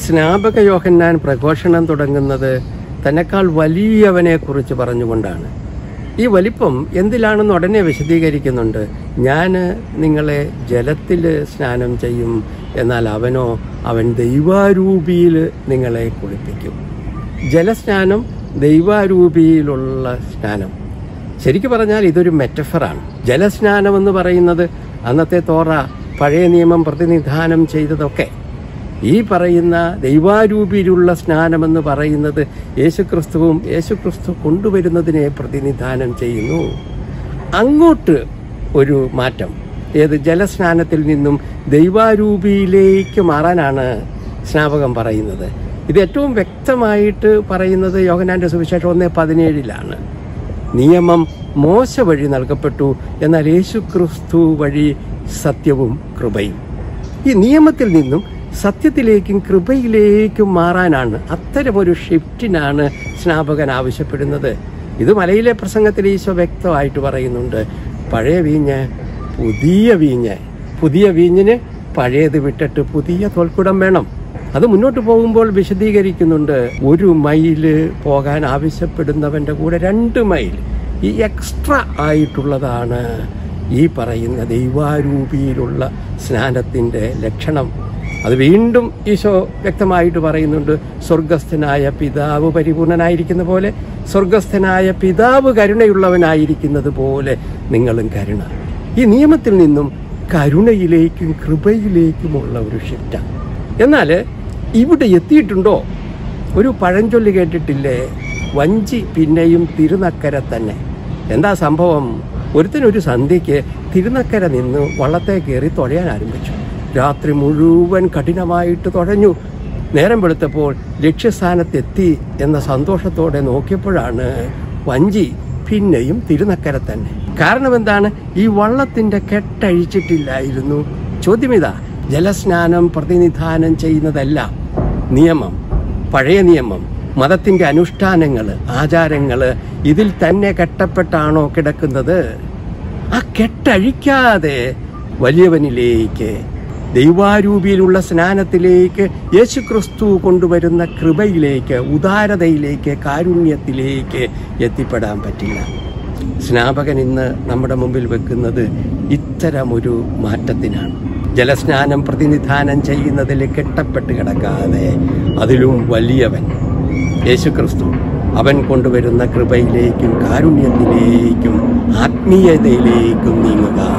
സ്നാപക യോഹന്നാൻ പ്രഘോഷണം തുടങ്ങുന്നത് തന്നെക്കാൾ വലിയവനെ കുറിച്ച് പറഞ്ഞുകൊണ്ടാണ് ഈ വലിപ്പം എന്തിലാണെന്ന് ഉടനെ വിശദീകരിക്കുന്നുണ്ട് ഞാൻ നിങ്ങളെ ജലത്തിൽ സ്നാനം ചെയ്യും എന്നാൽ അവനോ അവൻ ദൈവാരൂപിയിൽ നിങ്ങളെ കുളിപ്പിക്കും ജലസ്നാനം ദൈവാരൂപിയിലുള്ള സ്നാനം ശരിക്കു പറഞ്ഞാൽ ഇതൊരു മെറ്റഫറാണ് ജലസ്നാനം എന്ന് പറയുന്നത് അന്നത്തെ തോറ പഴയ നിയമം പ്രതിനിധാനം ചെയ്തതൊക്കെ ഈ പറയുന്ന ദൈവാരൂപിയിലുള്ള സ്നാനമെന്ന് പറയുന്നത് യേശുക്രിസ്തുവും യേശുക്രിസ്തു കൊണ്ടുവരുന്നതിനെ പ്രതിനിധാനം ചെയ്യുന്നു അങ്ങോട്ട് ഒരു മാറ്റം ഏത് ജലസ്നാനത്തിൽ നിന്നും ദൈവാരൂപിയിലേക്ക് മാറാനാണ് സ്നാപകം പറയുന്നത് ഇത് ഏറ്റവും വ്യക്തമായിട്ട് പറയുന്നത് യോഹനാന്റെ സുവിശേഷം ഒന്നേ പതിനേഴിലാണ് നിയമം മോശ വഴി നൽകപ്പെട്ടു എന്നാൽ യേശുക്രിസ്തു വഴി സത്യവും കൃപയും ഈ നിയമത്തിൽ നിന്നും സത്യത്തിലേക്കും കൃപയിലേക്കും മാറാനാണ് അത്തരമൊരു ഷിഫ്റ്റിനാണ് സ്നാപകൻ ആവശ്യപ്പെടുന്നത് ഇത് മലയിലെ പ്രസംഗത്തിൽ ഈശോ വ്യക്തമായിട്ട് പറയുന്നുണ്ട് പഴയ വീഞ്ഞ് പുതിയ വീഞ്ഞ് പുതിയ വീഞ്ഞിന് പഴയത് വിട്ടിട്ട് പുതിയ തോൽക്കുടം വേണം അത് മുന്നോട്ട് പോകുമ്പോൾ വിശദീകരിക്കുന്നുണ്ട് ഒരു മൈല് പോകാൻ ആവശ്യപ്പെടുന്നവന്റെ കൂടെ രണ്ട് മൈൽ ഈ എക്സ്ട്രാ ആയിട്ടുള്ളതാണ് ഈ പറയുന്ന ദൈവാരൂപിയിലുള്ള സ്നാനത്തിന്റെ ലക്ഷണം അത് വീണ്ടും ഈശോ വ്യക്തമായിട്ട് പറയുന്നുണ്ട് സ്വർഗസ്ഥനായ പിതാവ് പരിപൂർണനായിരിക്കുന്ന പോലെ സ്വർഗസ്ഥനായ പിതാവ് കരുണയുള്ളവനായിരിക്കുന്നത് പോലെ നിങ്ങളും കരുണ ഈ നിയമത്തിൽ നിന്നും കരുണയിലേക്കും കൃപയിലേക്കുമുള്ള ഒരു ഷിഫ്റ്റാണ് എന്നാൽ ഇവിടെ എത്തിയിട്ടുണ്ടോ ഒരു പഴഞ്ചൊല്ല് കേട്ടിട്ടില്ലേ വഞ്ചി പിന്നെയും തിരുനക്കര തന്നെ എന്താ സംഭവം ഒരുത്തിനൊരു സന്ധ്യയ്ക്ക് തിരുനക്കര നിന്ന് വള്ളത്തെ കയറി തുഴയാൻ ആരംഭിച്ചു രാത്രി മുഴുവൻ കഠിനമായിട്ട് തുഴഞ്ഞു നേരം വെളുത്തപ്പോൾ ലക്ഷ്യസ്ഥാനത്തെത്തി എന്ന സന്തോഷത്തോടെ നോക്കിയപ്പോഴാണ് വഞ്ചി പിന്നെയും തിരുനക്കര തന്നെ കാരണം എന്താണ് ഈ വള്ളത്തിന്റെ കെട്ടഴിച്ചിട്ടില്ലായിരുന്നു ചോദ്യമിതാ ജലസ്നാനം പ്രതിനിധാനം ചെയ്യുന്നതല്ല നിയമം പഴയ നിയമം മതത്തിന്റെ അനുഷ്ഠാനങ്ങൾ ആചാരങ്ങൾ ഇതിൽ തന്നെ കെട്ടപ്പെട്ടാണോ കിടക്കുന്നത് ആ കെട്ടഴിക്കാതെ വലിയവനിലേക്ക് ദൈവാരൂപിയിലുള്ള സ്നാനത്തിലേക്ക് യേശുക്രിസ്തു കൊണ്ടുവരുന്ന കൃപയിലേക്ക് ഉദാരതയിലേക്ക് കാരുണ്യത്തിലേക്ക് എത്തിപ്പെടാൻ പറ്റില്ല സ്നാപകൻ ഇന്ന് നമ്മുടെ മുമ്പിൽ വെക്കുന്നത് ഇത്തരമൊരു മാറ്റത്തിനാണ് ജലസ്നാനം പ്രതിനിധാനം ചെയ്യുന്നതിൽ കെട്ടപ്പെട്ട് കിടക്കാതെ അതിലും വലിയവൻ യേശുക്രിസ്തു അവൻ കൊണ്ടുവരുന്ന കൃപയിലേക്കും കാരുണ്യത്തിലേക്കും ആത്മീയതയിലേക്കും നീങ്ങുക